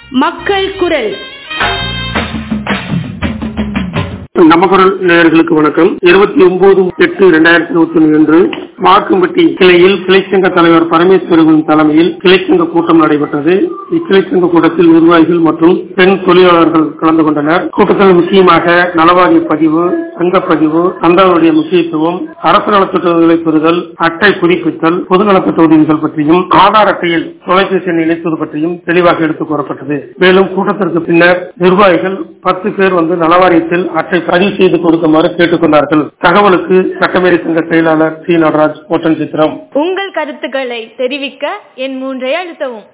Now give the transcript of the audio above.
மக்கள் குரல் நமக்குரல் நேயர்களுக்கு வணக்கம் இருபத்தி ஒன்பது எட்டு இரண்டாயிரத்தி இருபத்தி ஒன்று அன்று மார்க்கம்பட்டி கிளையில் கிளைச்சங்க தலைவர் பரமேஸ்வரன் தலைமையில் கிளைச்சங்க கூட்டம் நடைபெற்றது இக்கிளைச்சங்க கூட்டத்தில் நிர்வாகிகள் மற்றும் பெண் தொழிலாளர்கள் கலந்து கொண்டனர் கூட்டத்தில் முக்கியமாக நலவாரிய பதிவு சங்கப்பதிவு சந்தாவுடைய முக்கியத்துவம் அரசு நலத்திட்டங்களை பெறுதல் அட்டை புதுப்பித்தல் பொது நலத்திட்ட உதவிகள் பற்றியும் ஆதார் அட்டையில் தொலைபேசி எண் இணைப்பது பற்றியும் தெளிவாக எடுத்துக் கூறப்பட்டது மேலும் கூட்டத்திற்கு பின்னர் நிர்வாகிகள் பத்து பேர் வந்து நலவாரியத்தில் அட்டை பதிவு செய்து கொடுக்குமாறு கேட்டுக் கொண்டார்கள் தகவலுக்கு சட்டமேரி சங்க செயலாளர் சி நடராஜ் ஓட்டன் சித்திரம் உங்கள் கருத்துக்களை தெரிவிக்க என் மூன்றை அழுத்தவும்